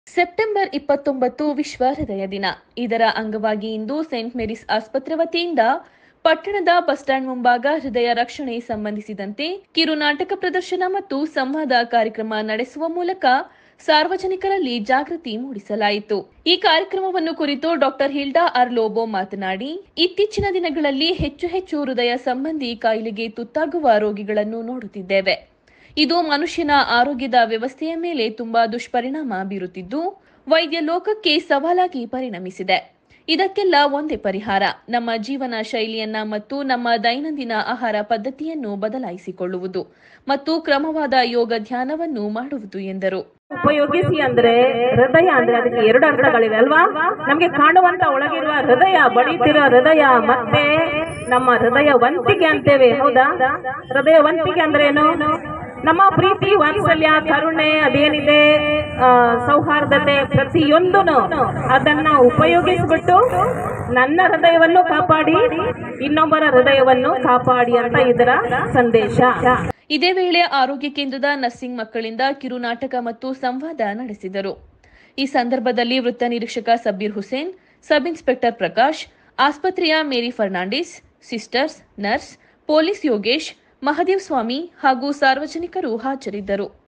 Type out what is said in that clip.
September ಇಪ್ಪತ್ತೊಂಬತ್ತು ವಿಶ್ವ ಹೃದಯ ದಿನ ಇದರ ಅಂಗವಾಗಿ ಇಂದು ಸೇಂಟ್ ಮೇರಿಸ್ ಆಸ್ಪತ್ರೆ ವತಿಯಿಂದ ಪಟ್ಟಣದ ಬಸ್ ಸ್ಟ್ಯಾಂಡ್ ಮುಂಭಾಗ ಹೃದಯ ರಕ್ಷಣೆ ಸಂಬಂಧಿಸಿದಂತೆ ಕಿರು ನಾಟಕ ಪ್ರದರ್ಶನ ಮತ್ತು ಸಂವಾದ ಕಾರ್ಯಕ್ರಮ ನಡೆಸುವ ಮೂಲಕ ಸಾರ್ವಜನಿಕರಲ್ಲಿ ಜಾಗೃತಿ ಮೂಡಿಸಲಾಯಿತು ಈ ಕಾರ್ಯಕ್ರಮವನ್ನು ಕುರಿತು ಡಾಕ್ಟರ್ ಹಿಲ್ಡಾ ಅರ್ಲೋಬೋ ಮಾತನಾಡಿ ಇತ್ತೀಚಿನ ದಿನಗಳಲ್ಲಿ ಹೆಚ್ಚು ಹೆಚ್ಚು ಹೃದಯ ಸಂಬಂಧಿ ಕಾಯಿಲೆಗೆ ತುತ್ತಾಗುವ ರೋಗಿಗಳನ್ನು ನೋಡುತ್ತಿದ್ದೇವೆ ಇದು ಮನುಷ್ಯನ ಆರೋಗ್ಯದ ವ್ಯವಸ್ಥೆಯ ಮೇಲೆ ತುಂಬಾ ದುಷ್ಪರಿಣಾಮ ಬೀರುತ್ತಿದ್ದು ವೈದ್ಯ ಲೋಕಕ್ಕೆ ಸವಾಲಾಗಿ ಪರಿಣಮಿಸಿದೆ ಇದಕ್ಕೆಲ್ಲ ಒಂದೇ ಪರಿಹಾರ ನಮ್ಮ ಜೀವನ ಶೈಲಿಯನ್ನ ಮತ್ತು ನಮ್ಮ ದೈನಂದಿನ ಆಹಾರ ಪದ್ಧತಿಯನ್ನು ಬದಲಾಯಿಸಿಕೊಳ್ಳುವುದು ಮತ್ತು ಕ್ರಮವಾದ ಯೋಗ ಧ್ಯಾನವನ್ನು ಮಾಡುವುದು ಎಂದರು ಉಪಯೋಗಿಸಿ ಅಂದ್ರೆ ಹೃದಯ ಅಂದ್ರೆ ಅದಕ್ಕೆ ಎರಡು ಅರ್ಥಗಳಿವೆ ಅಲ್ವಾ ನಮ್ಗೆ ಕಾಣುವಂತ ಒಳಗಿರುವ ಹೃದಯ ಬಡಿತಿರೋ ಹೃದಯ ಮತ್ತೆ ನಮ್ಮ ಹೃದಯ ವಂತಿಕೆ ಅಂತೇವೆ ಹೌದಾ ಹೃದಯ ವಂತಿಕೆ ಅಂದ್ರೆ ಏನು ನಮ್ಮ ಪ್ರೀತಿ ವಾತ್ಸಲ್ಯ ಕರುಣೆ ಅದೇನಿದೆ ಆ, ಸೌಹಾರ್ದತೆ ಪ್ರತಿಯೊಂದನು ಅದನ್ನ ಉಪಯೋಗಿಸ್ಬಿಟ್ಟು ನನ್ನ ಹೃದಯವನ್ನು ಕಾಪಾಡಿ ಇನ್ನೊಬ್ಬರ ಹೃದಯವನ್ನು ಕಾಪಾಡಿ ಅಂತ ಇದರ ಸಂದೇಶ ಇದೇ ವೇಳೆ ಆರೋಗ್ಯ ಕೇಂದ್ರದ ನರ್ಸಿಂಗ್ ಮಕ್ಕಳಿಂದ ಕಿರು ನಾಟಕ ಮತ್ತು ಸಂವಾದ ನಡೆಸಿದರು ಈ ಸಂದರ್ಭದಲ್ಲಿ ವೃತ್ತ ನಿರೀಕ್ಷಕ ಸಬ್ಬೀರ್ ಹುಸೇನ್ ಸಬ್ ಇನ್ಸ್ಪೆಕ್ಟರ್ ಪ್ರಕಾಶ್ ಆಸ್ಪತ್ರೆಯ Mary Fernandes sisters nurse police Yogesh Mahadev Swamy ಹಾಗೂ ಸಾರ್ವಜನಿಕರು ಹಾಜರಿದ್ದರು